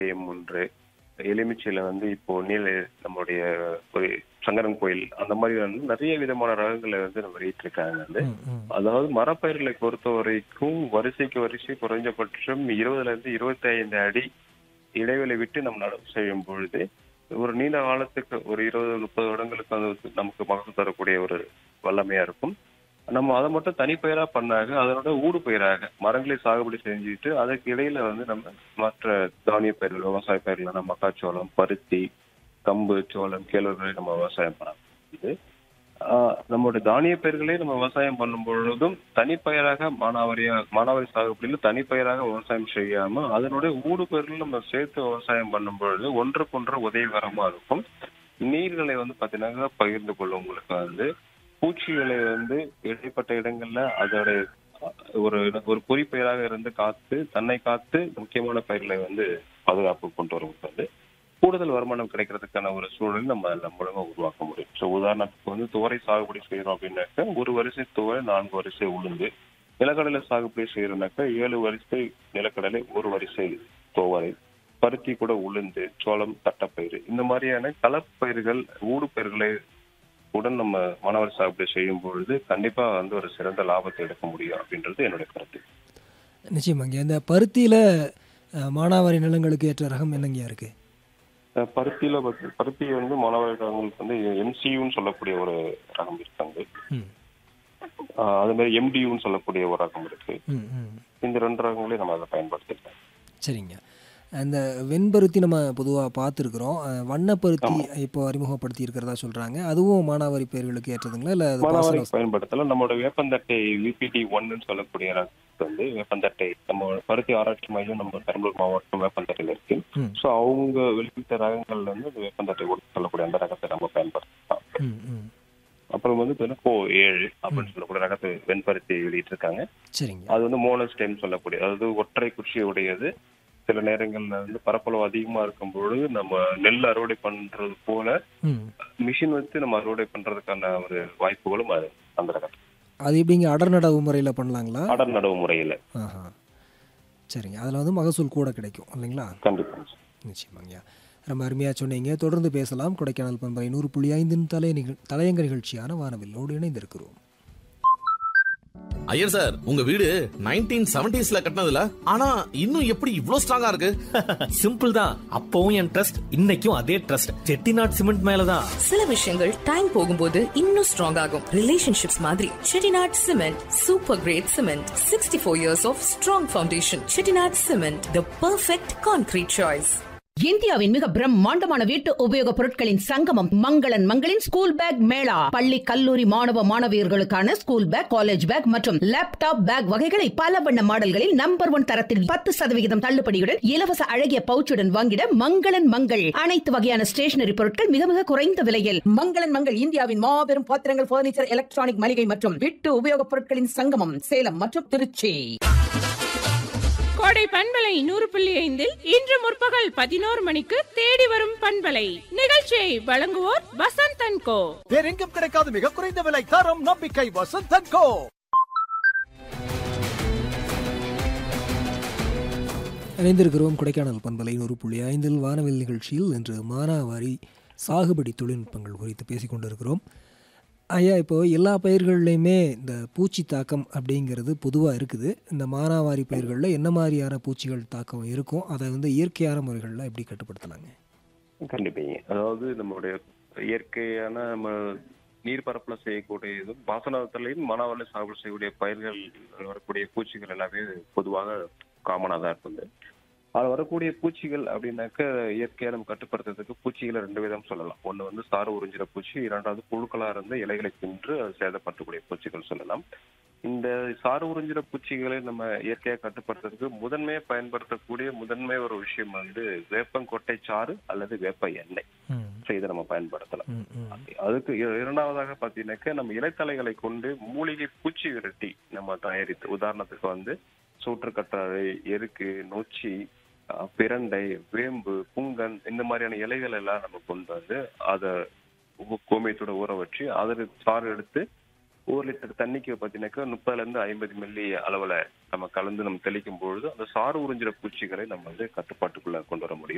M ஒன்று எலுமிச்சையில வந்து இப்போ நீல நம்மளுடைய ஒரு சங்கரன் கோயில் அந்த மாதிரி வந்து நிறைய விதமான ரகங்களை வந்து நம்ம வெளியிட்டிருக்காங்க வந்து ம், ம். அதாவது மரப்பயிர்களை பொறுத்த வரைக்கும் வரிசைக்கு வரிசை குறைஞ்சபட்சம் இருபதுல இருந்து இருபத்தி ஐந்து அடி இடைவெளி விட்டு நம்ம நடவு செய்யும் பொழுது ஒரு நீண்ட காலத்துக்கு ஒரு இருபது முப்பது வருடங்களுக்கு வந்து நமக்கு மகசூல் தரக்கூடிய ஒரு வல்லமையா இருக்கும் நம்ம அதை மட்டும் தனிப்பயிரா பண்ணாக அதனோட ஊடு பயிராக மரங்களை சாகுபடி செஞ்சுட்டு அதுக்கு இடையில வந்து நம்ம மற்ற தானிய பயிர்கள் விவசாய பயிர்களான மக்காச்சோளம் பருத்தி கம்பு சோளம் கேழ்வரகு நம்ம விவசாயம் பண்ணலாம் இது ஆஹ் நம்மளுடைய தானிய பயிர்களே நம்ம விவசாயம் பண்ணும் பொழுதும் தனிப்பயிராக மானாவாரியா மானாவாரி சாகுபடியில தனிப்பயிராக விவசாயம் செய்யாம அதனுடைய ஊடு பயிர்கள் நம்ம சேர்த்து விவசாயம் பண்ணும் பொழுது ஒன்றுக்கொன்று உதவிகரமா இருக்கும் நீர்களை வந்து பாத்தீங்கன்னா பகிர்ந்து கொள்ளும் உங்களுக்கு வந்து பூச்சிகளை வந்து இடைப்பட்ட இடங்கள்ல அதோட ஒரு ஒரு குறிப்பயிராக இருந்து காத்து தன்னை காத்து முக்கியமான பயிர்களை வந்து பாதுகாப்பு கொண்டு வருவது வந்து கூடுதல் வருமானம் கிடைக்கிறதுக்கான ஒரு சூழலை நம்ம அதில் மூலமா உருவாக்க முடியும் ஸோ உதாரணத்துக்கு வந்து துவரை சாகுபடி செய்யறோம் அப்படின்னாக்க ஒரு வரிசை துவரை நான்கு வரிசை உளுந்து நிலக்கடலை சாகுபடி செய்யறோம்னாக்க ஏழு வரிசை நிலக்கடலை ஒரு வரிசை துவரை பருத்தி கூட உளுந்து சோளம் தட்டப்பயிறு இந்த மாதிரியான கலப்பயிர்கள் ஊடு பயிர்களை உடன் நம்ம மாணவர் சாகுபடி செய்யும் பொழுது கண்டிப்பா வந்து ஒரு சிறந்த லாபத்தை எடுக்க முடியும் அப்படின்றது என்னுடைய கருத்து நிச்சயமாங்க இந்த பருத்தியில் மானாவாரி நிலங்களுக்கு ஏற்ற ரகம் என்னங்கய்யா இருக்கு அஹ் பருத்தியில வந்து- பருத்தி வந்து மாணவர்களுக்கு வந்து எம்சியூன்னு சொல்லக்கூடிய ஒரு ரகம் இருக்காங்க ம் அஹ் அது மாதிரி எம்டியூன்னு சொல்லக்கூடிய ஒரு ரகம் இருக்கு ம் ம் இந்த ரெண்டு ரகங்களையும் நம்ம அதை பயன்படுத்திக்கலாம் சரிங்க அந்த வெண்பருத்தி நம்ம பொதுவாக பார்த்துருக்குறோம் வண்ணப்பருத்தி இப்போ அறிமுகப்படுத்தி இருக்கிறதா சொல்கிறாங்க அதுவும் மானாவாரி பயிர்களுக்கு ஏற்றதுங்களா இல்லை அது மானாவாரி பாசன பயன்படுத்தலாம் நம்மளோட வேப்பந்தட்டை விபிடி ஒன்னு சொல்லக்கூடிய ரகத்துக்கு வந்து வேப்பந்தட்டை நம்ம பருத்தி ஆராய்ச்சி மையம் நம்ம பெரம்பலூர் மாவட்டம் வேப்பந்தட்டையில இருக்கு ம் ஸோ அவங்க வெளியிட்ட ரகங்கள்ல வந்து இந்த வேப்பந்தட்டை கொடுத்து சொல்லக்கூடிய அந்த ரகத்தை நம்ம பயன்படுத்தலாம் ம் ம் அப்புறம் வந்து பார்த்தீங்கன்னா கோ ஏழு அப்படின்னு சொல்லக்கூடிய ரகத்தை வெண்பருத்தி வெளியிட்டு இருக்காங்க சரிங்க அது வந்து மோனோஸ்டெம் சொல்லக்கூடிய அதாவது ஒற்றை குச்சி உடையது சில நேரங்கள்ல வந்து பரப்பளவு அதிகமா இருக்கும் பொழுது நம்ம நெல் அறுவடை பண்றது போல ம் மிஷின் வச்சு நம்ம அறுவடை பண்றதுக்கான ஒரு வாய்ப்புகளும் அது அந்த ரகம் அது எப்படிங்க அடர் நடவு முறையில் பண்ணலாங்களா அடர் நடவு முறையில ஆஹா சரிங்க அதில் வந்து மகசூல் கூட கிடைக்கும் இல்லைங்களா கண்டிப்பா நிச்சயமாங்கய்யா ரொம்ப அருமையாக சொன்னீங்க தொடர்ந்து பேசலாம் கொடைக்கானல் பண்பலை நூறு புள்ளி ஐந்தின் தலை நிகழ் தலையங்க நிகழ்ச்சியான வானவில்லோடு இணைந்திருக்கிறோம் ஐயர் சார் உங்க வீடு நைன்டீன் செவன்டிஸ்ல கட்டினதுல ஆனா இன்னும் எப்படி இவ்ளோ ஸ்ட்ராங்கா இருக்கு சிம்பிள் தான் அப்பவும் என் ட்ரஸ்ட் இன்னைக்கும் அதே ட்ரஸ்ட் செட்டிநாட் சிமெண்ட் மேலதான் சில விஷயங்கள் டைம் போகும்போது இன்னும் ஸ்ட்ராங் ஆகும் ரிலேஷன்ஷிப்ஸ் மாதிரி Chettinad cement super great cement sixty four years of strong foundation Chettinad cement the perfect concrete choice இந்தியாவின் மிக பிரம்மாண்டமான வீட்டு உபயோகப் பொருட்களின் சங்கமம் மங்களன் மங்களின் ஸ்கூல் பேக் மேளா பள்ளி கல்லூரி மாணவ மாணவியர்களுக்கான ஸ்கூல் பேக் காலேஜ் பேக் மற்றும் லேப்டாப் பேக் வகைகளை பல வண்ண மாடல்களில் நம்பர் ஒன் தரத்தில் பத்து சதவிகிதம் தள்ளுபடியுடன் இலவச அழகிய பவுச்சுடன் வாங்கிட மங்களன் மங்கள் அனைத்து வகையான ஸ்டேஷனரி பொருட்கள் மிக மிக குறைந்த விலையில் மங்களன் மங்கள் இந்தியாவின் மாபெரும் பாத்திரங்கள் பர்னிச்சர் எலக்ட்ரானிக் மளிகை மற்றும் வீட்டு உபயோகப் பொருட்களின் சங்கமம் சேலம் மற்றும் திருச்சி கோடை பண்பலை நூறு புள்ளி ஐந்தில் இன்று முற்பகல் பதினோரு மணிக்கு தேடி வரும் பண்பலை நிகழ்ச்சியை வழங்குவோர் வசந்தன் கோ வேறெங்கும் கிடைக்காத மிக குறைந்த விலை தரம் நம்பிக்கை வசந்தன் கோ இணைந்திருக்கிறோம் கொடைக்கானல் பண்பலை நூறு புள்ளி ஐந்தில் வானவில் நிகழ்ச்சியில் இன்று மானாவாரி சாகுபடி தொழில்நுட்பங்கள் குறித்து பேசிக் கொண்டிருக்கிறோம் ஐயா இப்போ எல்லா பயிர்கள்லையுமே இந்த பூச்சி தாக்கம் அப்படிங்கிறது பொதுவாக இருக்குது இந்த மானாவாரி பயிர்களில் என்ன மாதிரியான பூச்சிகள் தாக்கம் இருக்கும் அதை வந்து இயற்கையான முறைகளில் எப்படி கட்டுப்படுத்தலாங்க கண்டிப்பாங்க அதாவது நம்மளுடைய இயற்கையான நம்ம நீர் பரப்புல செய்யக்கூடியதும் பாசனத்திலையும் மானாவாரி சாகுபடி செய்யக்கூடிய பயிர்கள் வரக்கூடிய பூச்சிகள் எல்லாமே பொதுவாக காமனா தான் இருக்குது அதில் வரக்கூடிய பூச்சிகள் அப்படின்னாக்க இயற்கையா நம்ம கட்டுப்படுத்துறதுக்கு பூச்சிகளை ரெண்டு விதம் சொல்லலாம் ஒண்ணு வந்து சாறு உறிஞ்சிற பூச்சி இரண்டாவது புழுக்களா இருந்து இலைகளை தின்று அது சேதப்படுத்தக்கூடிய பூச்சிகள் சொல்லலாம் இந்த சாறு உறிஞ்சிற பூச்சிகளை நம்ம இயற்கையா கட்டுப்படுத்துறதுக்கு முதன்மையா பயன்படுத்தக்கூடிய முதன்மை ஒரு விஷயம் வந்து வேப்பங்கொட்டை சாறு அல்லது வேப்ப எண்ணெய் ம் ஸோ இதை நம்ம பயன்படுத்தலாம் ம் ம் அதுக்கு இ- இரண்டாவதாக பாத்தீங்கன்னாக்க நம்ம இலைத்தலைகளை கொண்டு மூலிகை பூச்சி விரட்டி நம்ம தயாரித்து உதாரணத்துக்கு வந்து சூற்றுக்கற்றாழை எருக்கு நொச்சி அஹ், பிரண்டை வேம்பு புங்கன் இந்த மாதிரியான இலைகள் எல்லாம் நம்ம கொண்டு வந்து அதை உ- கோமியத்தோட ஊற வச்சு அதில் சாறு எடுத்து ஒரு லிட்டர் தண்ணிக்கு பார்த்தீங்கன்னாக்கா முப்பதுல இருந்து ஐம்பது மில்லி அளவுல நம்ம கலந்து நம்ம தெளிக்கும் பொழுது அந்த சாறு உறிஞ்சிற பூச்சிகளை நம்ம வந்து கட்டுப்பாட்டுக்குள்ள கொண்டு வர முடியும்